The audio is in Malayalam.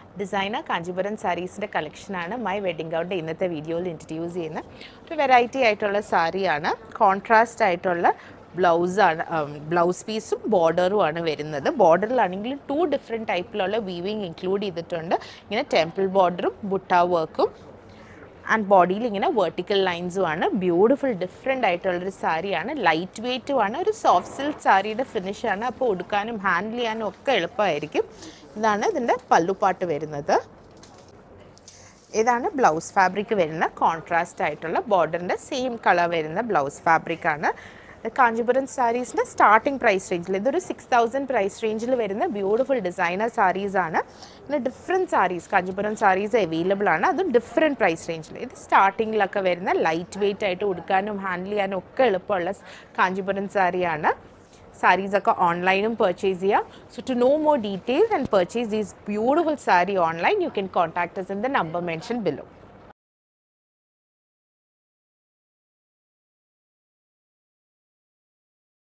ഡിസൈനർ കാഞ്ചീപുരം സാരീസിൻ്റെ കളക്ഷനാണ് മൈ വെഡിങ് ഔട്ട് ഇന്നത്തെ വീഡിയോയിൽ ഇൻട്രൊഡ്യൂസ് ചെയ്യുന്ന ഒരു വെറൈറ്റി ആയിട്ടുള്ള സാരിയാണ് കോൺട്രാസ്റ്റ് ആയിട്ടുള്ള ബ്ലൗസാണ് ബ്ലൗസ് പീസും ബോർഡറും ആണ് വരുന്നത് ബോർഡറിലാണെങ്കിൽ ടു ഡിഫറെൻറ്റ് ടൈപ്പിലുള്ള വീവിങ് ഇൻക്ലൂഡ് ചെയ്തിട്ടുണ്ട് ഇങ്ങനെ ടെമ്പിൾ ബോർഡറും ബുട്ട വർക്കും ആൻഡ് ബോഡിയിൽ ഇങ്ങനെ വെർട്ടിക്കൽ ലൈൻസും ആണ് ബ്യൂട്ടിഫുൾ ഡിഫറെൻ്റ് ആയിട്ടുള്ളൊരു സാരിയാണ് ലൈറ്റ് വെയ്റ്റും ആണ് ഒരു സോഫ്റ്റ് സിൽക്ക് സാരിയുടെ ഫിനിഷാണ് അപ്പോൾ ഉടുക്കാനും ഹാൻഡിൽ ചെയ്യാനും ഒക്കെ എളുപ്പമായിരിക്കും ഇതാണ് ഇതിൻ്റെ പല്ലുപാട്ട് വരുന്നത് ഇതാണ് ബ്ലൗസ് ഫാബ്രിക് വരുന്ന കോൺട്രാസ്റ്റ് ആയിട്ടുള്ള ബോർഡറിൻ്റെ സെയിം കളർ വരുന്ന ബ്ലൗസ് ഫാബ്രിക്കാണ് കാഞ്ചീപുരം സാരീസിൻ്റെ സ്റ്റാർട്ടിംഗ് പ്രൈസ് റേഞ്ചിൽ ഇതൊരു സിക്സ് തൗസൻഡ് പ്രൈസ് റേഞ്ചിൽ വരുന്ന ബ്യൂട്ടിഫുൾ ഡിസൈനർ സാരീസ് ആണ് പിന്നെ ഡിഫറെൻറ്റ് സാരീസ് കാഞ്ചീപുരം സാരീസ് അവൈലബിൾ ആണ് അതും ഡിഫറെൻറ്റ് പ്രൈസ് റേഞ്ചിൽ ഇത് സ്റ്റാർട്ടിങ്ങിലൊക്കെ വരുന്ന ലൈറ്റ് വെയിറ്റ് ആയിട്ട് ഉടുക്കാനും ഹാൻഡിൽ ചെയ്യാനും ഒക്കെ എളുപ്പമുള്ള കാഞ്ചീപുരം സാരിയാണ് സാരീസ് ഒക്കെ ഓൺലൈനും പർച്ചേസ് ചെയ്യാം so to know more details and purchase these beautiful sari online you can contact us in the number mentioned below